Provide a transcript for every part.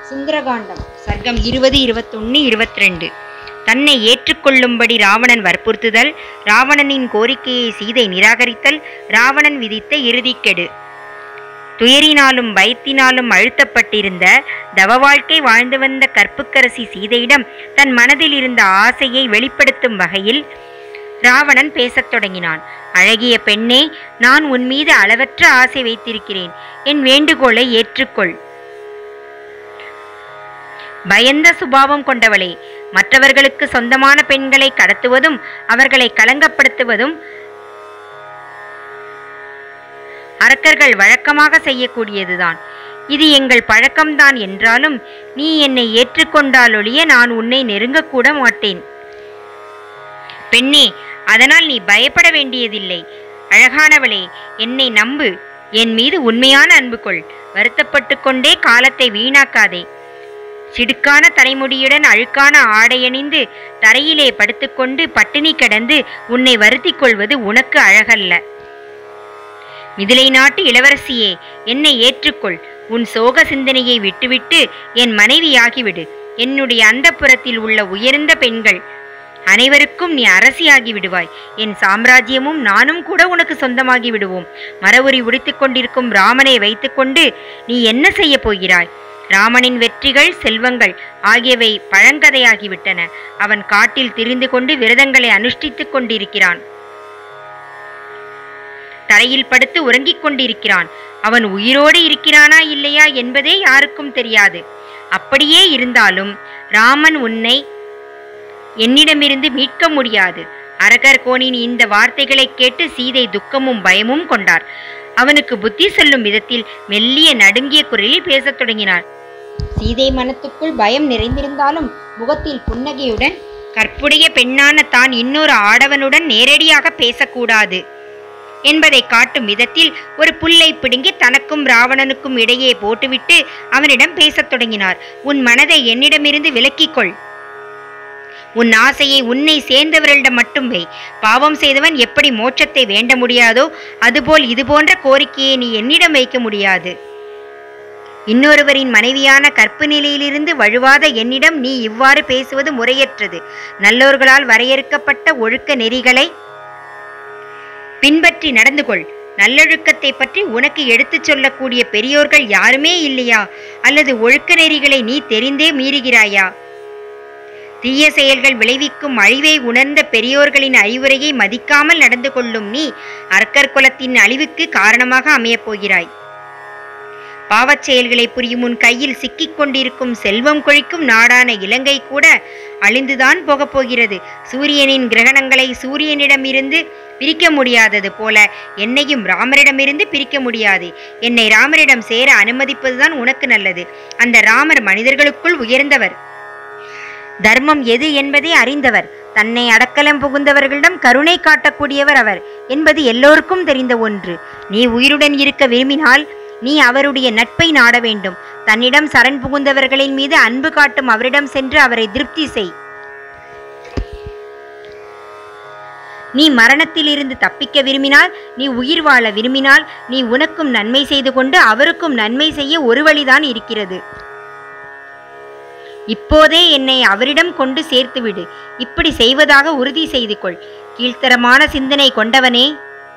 சுந்தரகாண்டம் சர்க்கம் இருபது இருபத்தொன்னு இருபத்திரெண்டு தன்னை ஏற்றுக்கொள்ளும்படி ராவணன் வற்புறுத்துதல் ராவணனின் கோரிக்கையை சீதை நிராகரித்தல் ராவணன் விதித்த இறுதிக்கெடு துயரினாலும் பயத்தினாலும் அழுத்தப்பட்டிருந்த தவ வாழ்க்கை வாழ்ந்து வந்த கற்புக்கரசி சீதையிடம் தன் மனதில் இருந்த ஆசையை வெளிப்படுத்தும் வகையில் ராவணன் பேசத் தொடங்கினான் அழகிய பெண்ணே நான் உன் மீது அளவற்ற ஆசை வைத்திருக்கிறேன் என் வேண்டுகோளை ஏற்றுக்கொள் பயந்த சுபாவம் கொண்டவளே மற்றவர்களுக்கு சொந்தமான பெண்களை கடத்துவதும் அவர்களை களங்கப்படுத்துவதும் அரக்கர்கள் வழக்கமாக செய்யக்கூடியதுதான் இது எங்கள் பழக்கம்தான் என்றாலும் நீ என்னை ஏற்றுக்கொண்டாலொழிய நான் உன்னை நெருங்கக்கூட மாட்டேன் பெண்ணே அதனால் நீ பயப்பட வேண்டியதில்லை அழகானவளே என்னை நம்பு என் மீது உண்மையான அன்பு கொள் வருத்தப்பட்டு கொண்டே காலத்தை வீணாக்காதே சிடுக்கான தலைமுடியுடன் அழுக்கான ஆடையணிந்து தரையிலே படுத்துக்கொண்டு பட்டினி கிடந்து உன்னை வருத்திக் கொள்வது உனக்கு அழகல்ல மிதிலை நாட்டு இளவரசியே என்னை ஏற்றுக்கொள் உன் சோக சிந்தனையை விட்டுவிட்டு என் மனைவியாகிவிடு என்னுடைய அந்தப்புறத்தில் உள்ள உயர்ந்த பெண்கள் அனைவருக்கும் நீ அரசியாகி விடுவாய் என் சாம்ராஜ்யமும் நானும் கூட உனக்கு சொந்தமாகி விடுவோம் மரவுரி உடித்துக் கொண்டிருக்கும் ராமனை வைத்துக்கொண்டு நீ என்ன செய்ய போகிறாய் ராமனின் வெற்றிகள் செல்வங்கள் ஆகியவை பழங்கதையாகிவிட்டன அவன் காட்டில் திரிந்து கொண்டு விரதங்களை அனுஷ்டித்துக் கொண்டிருக்கிறான் தரையில் படுத்து உறங்கிக் கொண்டிருக்கிறான் அவன் உயிரோடு இருக்கிறானா இல்லையா என்பதே யாருக்கும் தெரியாது அப்படியே இருந்தாலும் ராமன் உன்னை என்னிடமிருந்து மீட்க முடியாது அரகர் கோனின் இந்த வார்த்தைகளை கேட்டு சீதை துக்கமும் பயமும் கொண்டார் அவனுக்கு புத்தி சொல்லும் விதத்தில் மெல்லிய நடுங்கிய குரலில் பேசத் தொடங்கினார் சீதை மனத்துக்குள் பயம் நிறைந்திருந்தாலும் முகத்தில் புன்னகையுடன் கற்புடைய பெண்ணான தான் இன்னொரு ஆடவனுடன் நேரடியாக பேசக்கூடாது என்பதை காட்டும் விதத்தில் ஒரு புல்லை பிடுங்கி தனக்கும் ராவணனுக்கும் இடையே போட்டுவிட்டு அவனிடம் பேசத் தொடங்கினார் உன் மனதை என்னிடமிருந்து விலக்கிக் கொள் உன் ஆசையை உன்னை சேர்ந்தவர்களிடம் மட்டும் வை பாவம் செய்தவன் எப்படி மோட்சத்தை வேண்ட முடியாதோ அதுபோல் இது போன்ற கோரிக்கையை நீ என்னிடம் வைக்க முடியாது இன்னொருவரின் மனைவியான கற்பு நிலையிலிருந்து வழுவாத என்னிடம் நீ இவ்வாறு பேசுவது முறையற்றது நல்லோர்களால் வரையறுக்கப்பட்ட ஒழுக்க நெறிகளை பின்பற்றி நடந்து கொள் நல்லொழுக்கத்தை பற்றி உனக்கு எடுத்துச் சொல்லக்கூடிய பெரியோர்கள் யாருமே இல்லையா அல்லது ஒழுக்க நெறிகளை நீ தெரிந்தே மீறுகிறாயா தீய செயல்கள் விளைவிக்கும் அழிவை உணர்ந்த பெரியோர்களின் அறிவுரையை மதிக்காமல் நடந்து கொள்ளும் நீ அரக்கர் குலத்தின் அழிவுக்கு காரணமாக அமையப் போகிறாய் பாவச் செயல்களை புரியும் உன் கையில் சிக்கிக் கொண்டிருக்கும் செல்வம் கொழிக்கும் நாடான இலங்கை கூட அழிந்துதான் போகப் போகிறது சூரியனின் கிரகணங்களை சூரியனிடமிருந்து பிரிக்க முடியாதது போல என்னையும் ராமரிடமிருந்து பிரிக்க முடியாது என்னை ராமரிடம் சேர அனுமதிப்பதுதான் உனக்கு நல்லது அந்த ராமர் மனிதர்களுக்குள் உயர்ந்தவர் தர்மம் எது என்பதை அறிந்தவர் தன்னை அடக்கலம் புகுந்தவர்களிடம் கருணை காட்டக்கூடியவர் அவர் என்பது எல்லோருக்கும் தெரிந்த ஒன்று நீ உயிருடன் இருக்க விரும்பினால் நீ அவருடைய நட்பை நாட வேண்டும் தன்னிடம் சரண் புகுந்தவர்களின் மீது அன்பு காட்டும் அவரிடம் சென்று அவரை திருப்தி செய் நீ மரணத்திலிருந்து தப்பிக்க விரும்பினால் நீ உயிர் வாழ விரும்பினால் நீ உனக்கும் நன்மை செய்து கொண்டு அவருக்கும் நன்மை செய்ய ஒரு வழிதான் இருக்கிறது இப்போதே என்னை அவரிடம் கொண்டு சேர்த்துவிடு இப்படி செய்வதாக உறுதி செய்து கொள் கீழ்த்தரமான சிந்தனை கொண்டவனே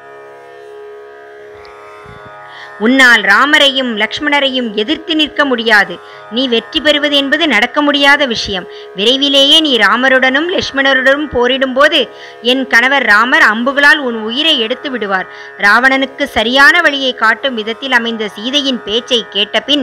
உன்னால் ராமரையும் லக்ஷ்மணரையும் எதிர்த்து நிற்க முடியாது நீ வெற்றி பெறுவது என்பது நடக்க முடியாத விஷயம் விரைவிலேயே நீ ராமருடனும் லக்ஷ்மணருடனும் போரிடும்போது என் கணவர் ராமர் அம்புகளால் உன் உயிரை எடுத்து விடுவார் ராவணனுக்கு சரியான வழியை காட்டும் விதத்தில் அமைந்த சீதையின் பேச்சை கேட்டபின்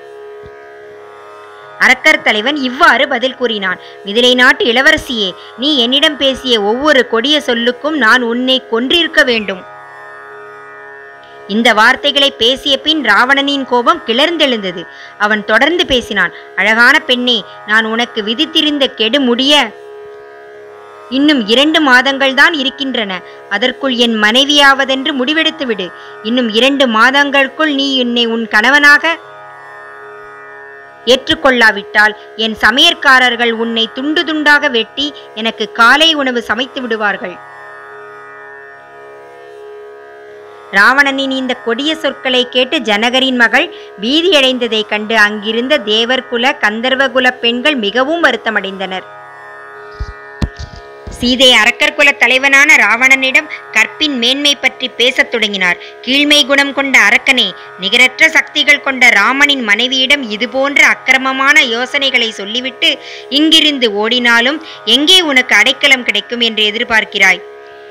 அரக்கர் தலைவன் இவ்வாறு பதில் கூறினான் மிதிலை நாட்டு இளவரசியே நீ என்னிடம் பேசிய ஒவ்வொரு கொடிய சொல்லுக்கும் நான் உன்னை கொன்றிருக்க வேண்டும் இந்த வார்த்தைகளை பேசிய பின் ராவணனின் கோபம் கிளர்ந்தெழுந்தது அவன் தொடர்ந்து பேசினான் அழகான பெண்ணே நான் உனக்கு விதித்திருந்த கெடு முடிய இன்னும் இரண்டு மாதங்கள் தான் இருக்கின்றன அதற்குள் என் மனைவியாவதென்று முடிவெடுத்து விடு இன்னும் இரண்டு மாதங்களுக்குள் நீ என்னை உன் கணவனாக ஏற்றுக்கொள்ளாவிட்டால் என் சமையற்காரர்கள் உன்னை துண்டு துண்டாக வெட்டி எனக்கு காலை உணவு சமைத்து விடுவார்கள் ராவணனின் இந்த கொடிய சொற்களை கேட்டு ஜனகரின் மகள் பீதியடைந்ததைக் கண்டு அங்கிருந்த தேவர்குல கந்தர்வகுல பெண்கள் மிகவும் வருத்தமடைந்தனர் சீதை அரக்கர் குல தலைவனான ராவணனிடம் கற்பின் மேன்மை பற்றி பேசத் தொடங்கினார் கீழ்மை குணம் கொண்ட அரக்கனே நிகரற்ற சக்திகள் கொண்ட ராமனின் மனைவியிடம் இதுபோன்ற அக்கிரமமான யோசனைகளை சொல்லிவிட்டு இங்கிருந்து ஓடினாலும் எங்கே உனக்கு அடைக்கலம் கிடைக்கும் என்று எதிர்பார்க்கிறாய்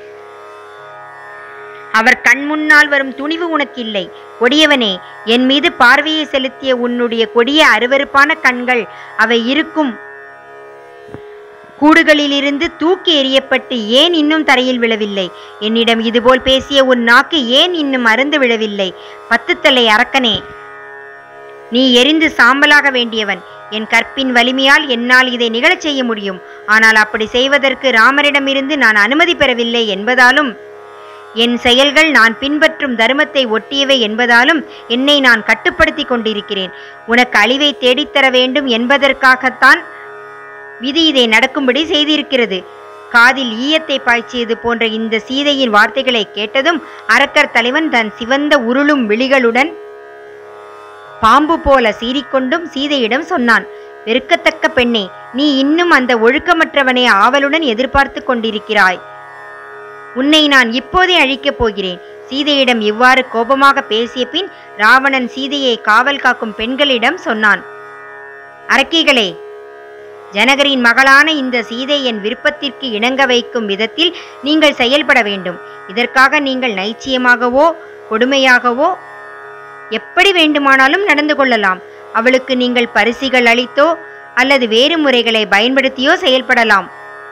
அவர் கண் முன்னால் வரும் துணிவு உனக்கில்லை கொடியவனே என் மீது பார்வையை செலுத்திய உன்னுடைய கொடிய அருவருப்பான கண்கள் அவை இருக்கும் கூடுகளிலிருந்து தூக்கி எறியப்பட்டு ஏன் இன்னும் தரையில் விழவில்லை என்னிடம் இதுபோல் பேசிய உன் நாக்கு ஏன் இன்னும் அருந்து விழவில்லை பத்து தலை அரக்கனே நீ எரிந்து சாம்பலாக வேண்டியவன் என் கற்பின் வலிமையால் என்னால் இதை நிகழச் செய்ய முடியும் ஆனால் அப்படி செய்வதற்கு ராமரிடமிருந்து நான் அனுமதி பெறவில்லை என்பதாலும் என் செயல்கள் நான் பின்பற்றும் தர்மத்தை ஒட்டியவை என்பதாலும் என்னை நான் கட்டுப்படுத்தி கொண்டிருக்கிறேன் உனக்கு அழிவை தேடித்தர வேண்டும் என்பதற்காகத்தான் விதி இதை நடக்கும்படி செய்திருக்கிறது காதில் ஈயத்தை பாய்ச்சியது போன்ற இந்த சீதையின் வார்த்தைகளை கேட்டதும் அரக்கர் தலைவன் தன் சிவந்த உருளும் விழிகளுடன் பாம்பு போல சீறிக்கொண்டும் சீதையிடம் சொன்னான் வெறுக்கத்தக்க பெண்ணே நீ இன்னும் அந்த ஒழுக்கமற்றவனை ஆவலுடன் எதிர்பார்த்து கொண்டிருக்கிறாய் உன்னை நான் இப்போதே அழிக்கப் போகிறேன் சீதையிடம் இவ்வாறு கோபமாக பேசிய பின் ராவணன் சீதையை காவல் காக்கும் பெண்களிடம் சொன்னான் அரக்கிகளே ஜனகரின் மகளான இந்த சீதை என் விருப்பத்திற்கு இணங்க வைக்கும் விதத்தில் நீங்கள் செயல்பட வேண்டும் இதற்காக நீங்கள் நைச்சியமாகவோ கொடுமையாகவோ எப்படி வேண்டுமானாலும் நடந்து கொள்ளலாம் அவளுக்கு நீங்கள் பரிசுகள் அளித்தோ அல்லது வேறு முறைகளை பயன்படுத்தியோ செயல்படலாம்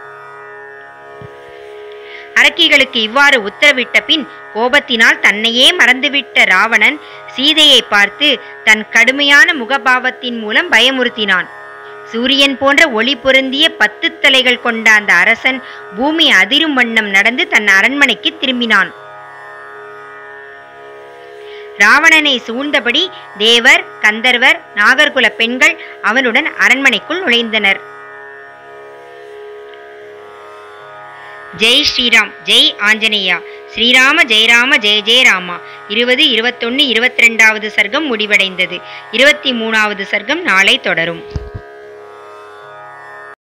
அரக்கிகளுக்கு இவ்வாறு உத்தரவிட்ட பின் கோபத்தினால் தன்னையே மறந்துவிட்ட ராவணன் சீதையை பார்த்து தன் கடுமையான முகபாவத்தின் மூலம் பயமுறுத்தினான் சூரியன் போன்ற ஒளி பொருந்திய பத்து தலைகள் கொண்ட அந்த அரசன் பூமி அதிரும் வண்ணம் நடந்து தன் அரண்மனைக்கு திரும்பினான் ராவணனை சூழ்ந்தபடி தேவர் கந்தர்வர் நாகர்குல பெண்கள் அவனுடன் அரண்மனைக்குள் நுழைந்தனர் ஜெய் ஸ்ரீராம் ஜெய் ஆஞ்சநேயா ஸ்ரீராம ஜெயராம ஜெய ஜெய ராமா இருபது இருபத்தொன்னு இருபத்தி ரெண்டாவது சர்க்கம் முடிவடைந்தது இருபத்தி மூணாவது சர்க்கம் நாளை தொடரும்